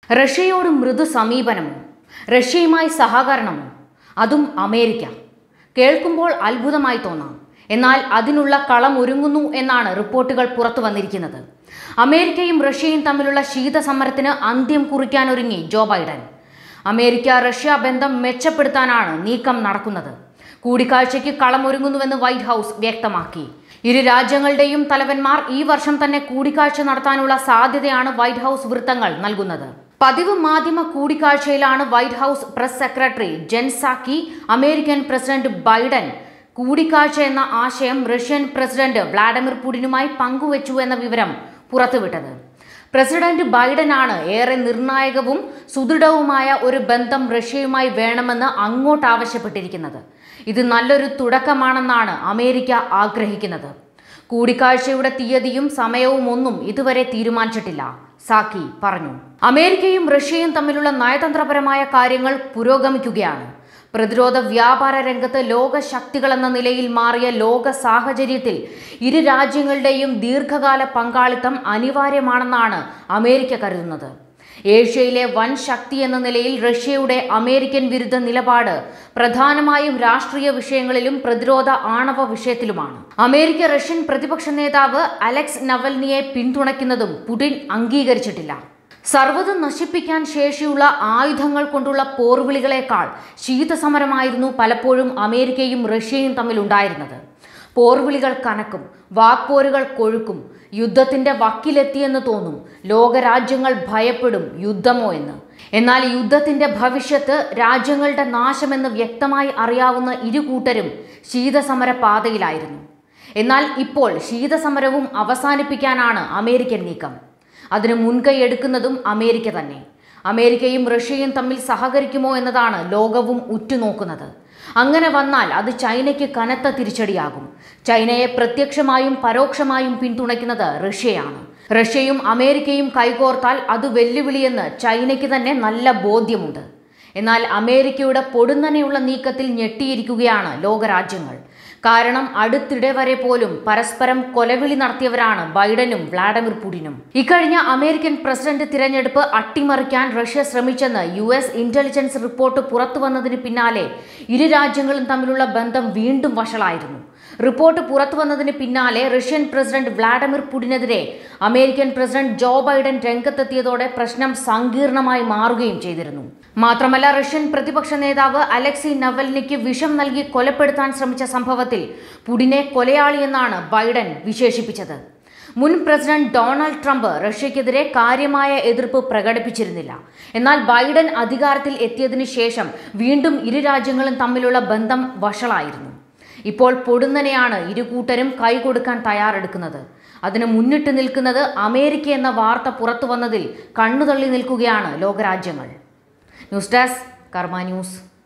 റഷ്യയോട് മൃദു സമീപനമോ റഷ്യയുമായി സഹകരണമോ അതും അമേരിക്ക കേൾക്കുമ്പോൾ അത്ഭുതമായി തോന്നാം എന്നാൽ അതിനുള്ള കളം ഒരുങ്ങുന്നു എന്നാണ് റിപ്പോർട്ടുകൾ പുറത്തു വന്നിരിക്കുന്നത് അമേരിക്കയും റഷ്യയും തമ്മിലുള്ള ശീതസമരത്തിന് അന്ത്യം കുറിക്കാനൊരുങ്ങി ജോ ബൈഡൻ അമേരിക്ക റഷ്യ ബന്ധം മെച്ചപ്പെടുത്താനാണ് നീക്കം നടക്കുന്നത് കൂടിക്കാഴ്ചയ്ക്ക് കളമൊരുങ്ങുന്നുവെന്ന് വൈറ്റ് ഹൗസ് വ്യക്തമാക്കി ഇരു രാജ്യങ്ങളുടെയും തലവന്മാർ ഈ വർഷം തന്നെ കൂടിക്കാഴ്ച നടത്താനുള്ള സാധ്യതയാണ് വൈറ്റ് ഹൗസ് വൃത്തങ്ങൾ നൽകുന്നത് പതിവ് മാധ്യമ കൂടിക്കാഴ്ചയിലാണ് White House press secretary Jen Psaki American president Biden കൂടിക്കാഴ്ച എന്ന ആശയം റഷ്യൻ പ്രസിഡന്റ് വ്ളാഡിമിർ പുടിനുമായി പങ്കുവച്ചു എന്ന വിവരം പുറത്തുവിട്ടത് പ്രസിഡന്റ് ബൈഡനാണ് ഏറെ നിർണായകവും സുദൃഢവുമായ ഒരു ബന്ധം റഷ്യയുമായി വേണമെന്ന് അങ്ങോട്ട് ആവശ്യപ്പെട്ടിരിക്കുന്നത് ഇത് നല്ലൊരു തുടക്കമാണെന്നാണ് അമേരിക്ക ആഗ്രഹിക്കുന്നത് കൂടിക്കാഴ്ചയുടെ തീയതിയും സമയവും ഒന്നും ഇതുവരെ തീരുമാനിച്ചിട്ടില്ല സാക്കി പറഞ്ഞു അമേരിക്കയും റഷ്യയും തമ്മിലുള്ള നയതന്ത്രപരമായ കാര്യങ്ങൾ പുരോഗമിക്കുകയാണ് പ്രതിരോധ വ്യാപാര രംഗത്ത് ലോക ശക്തികൾ എന്ന നിലയിൽ മാറിയ ലോക സാഹചര്യത്തിൽ ഇരു രാജ്യങ്ങളുടെയും ദീർഘകാല പങ്കാളിത്തം അനിവാര്യമാണെന്നാണ് അമേരിക്ക കരുതുന്നത് ഏഷ്യയിലെ വൻ ശക്തി എന്ന നിലയിൽ റഷ്യയുടെ അമേരിക്കൻ വിരുദ്ധ നിലപാട് പ്രധാനമായും രാഷ്ട്രീയ വിഷയങ്ങളിലും പ്രതിരോധ ആണവ വിഷയത്തിലുമാണ് അമേരിക്ക റഷ്യൻ പ്രതിപക്ഷ നേതാവ് അലക്സ് നവൽനിയെ പിന്തുണയ്ക്കുന്നതും പുടിൻ അംഗീകരിച്ചിട്ടില്ല സർവ്വതും നശിപ്പിക്കാൻ ശേഷിയുള്ള ആയുധങ്ങൾ കൊണ്ടുള്ള പോർവിളികളെക്കാൾ ശീതസമരമായിരുന്നു പലപ്പോഴും അമേരിക്കയും റഷ്യയും തമ്മിലുണ്ടായിരുന്നത് പോർവിളികൾ കനക്കും വാക്പോരുകൾ കൊഴുക്കും യുദ്ധത്തിന്റെ വക്കിലെത്തിയെന്ന് തോന്നും ലോകരാജ്യങ്ങൾ ഭയപ്പെടും യുദ്ധമോ എന്ന് എന്നാൽ യുദ്ധത്തിന്റെ ഭവിഷ്യത്ത് രാജ്യങ്ങളുടെ നാശമെന്ന് വ്യക്തമായി അറിയാവുന്ന ഇരു കൂട്ടരും ശീതസമര പാതയിലായിരുന്നു എന്നാൽ ഇപ്പോൾ ശീതസമരവും അവസാനിപ്പിക്കാനാണ് അമേരിക്കൻ നീക്കം അതിന് മുൻകൈ എടുക്കുന്നതും അമേരിക്ക തന്നെ അമേരിക്കയും റഷ്യയും തമ്മിൽ സഹകരിക്കുമോ എന്നതാണ് ലോകവും ഉറ്റുനോക്കുന്നത് അങ്ങനെ വന്നാൽ അത് ചൈനയ്ക്ക് കനത്ത തിരിച്ചടിയാകും ചൈനയെ പ്രത്യക്ഷമായും പരോക്ഷമായും പിന്തുണയ്ക്കുന്നത് റഷ്യയാണ് റഷ്യയും അമേരിക്കയും കൈകോർത്താൽ അത് വെല്ലുവിളിയെന്ന് ചൈനയ്ക്ക് തന്നെ നല്ല ബോധ്യമുണ്ട് എന്നാൽ അമേരിക്കയുടെ പൊടുന്നനെയുള്ള നീക്കത്തിൽ ഞെട്ടിയിരിക്കുകയാണ് ലോകരാജ്യങ്ങൾ കാരണം അടുത്തിടെ വരെ പോലും പരസ്പരം കൊലവിളി നടത്തിയവരാണ് ബൈഡനും വ്ളാഡിമിർ പുടിനും ഇക്കഴിഞ്ഞ അമേരിക്കൻ പ്രസിഡന്റ് തിരഞ്ഞെടുപ്പ് അട്ടിമറിക്കാൻ റഷ്യ ശ്രമിച്ചെന്ന് യു എസ് ഇന്റലിജൻസ് റിപ്പോർട്ട് പുറത്തു വന്നതിന് പിന്നാലെ ഇരു രാജ്യങ്ങളും തമ്മിലുള്ള ബന്ധം വീണ്ടും വഷളായിരുന്നു റിപ്പോർട്ട് പുറത്തു വന്നതിന് പിന്നാലെ റഷ്യൻ പ്രസിഡന്റ് വ്ളാഡിമിർ പുടിനെതിരെ അമേരിക്കൻ പ്രസിഡന്റ് ജോ ബൈഡൻ രംഗത്തെത്തിയതോടെ പ്രശ്നം സങ്കീർണമായി മാറുകയും ചെയ്തിരുന്നു മാത്രമല്ല റഷ്യൻ പ്രതിപക്ഷ നേതാവ് അലക്സി നവൽനിക്ക് വിഷം നൽകി കൊലപ്പെടുത്താൻ ശ്രമിച്ച സംഭവത്തിൽ പുടിനെ കൊലയാളിയെന്നാണ് ബൈഡൻ വിശേഷിപ്പിച്ചത് മുൻ പ്രസിഡന്റ് ഡൊണാൾഡ് ട്രംപ് റഷ്യക്കെതിരെ കാര്യമായ എതിർപ്പ് പ്രകടിപ്പിച്ചിരുന്നില്ല എന്നാൽ ബൈഡൻ അധികാരത്തിൽ എത്തിയതിനു ശേഷം വീണ്ടും ഇരു രാജ്യങ്ങളും തമ്മിലുള്ള ബന്ധം വഷളായിരുന്നു ഇപ്പോൾ പൊടുന്നനെയാണ് ഇരു കൂട്ടരും കൈകൊടുക്കാൻ തയ്യാറെടുക്കുന്നത് അതിന് മുന്നിട്ട് നിൽക്കുന്നത് അമേരിക്ക എന്ന വാർത്ത പുറത്തു വന്നതിൽ കണ്ണുതള്ളി നിൽക്കുകയാണ് ലോകരാജ്യങ്ങൾ ന്യൂസ് ഡെസ്ക് കർമ്മ ന്യൂസ്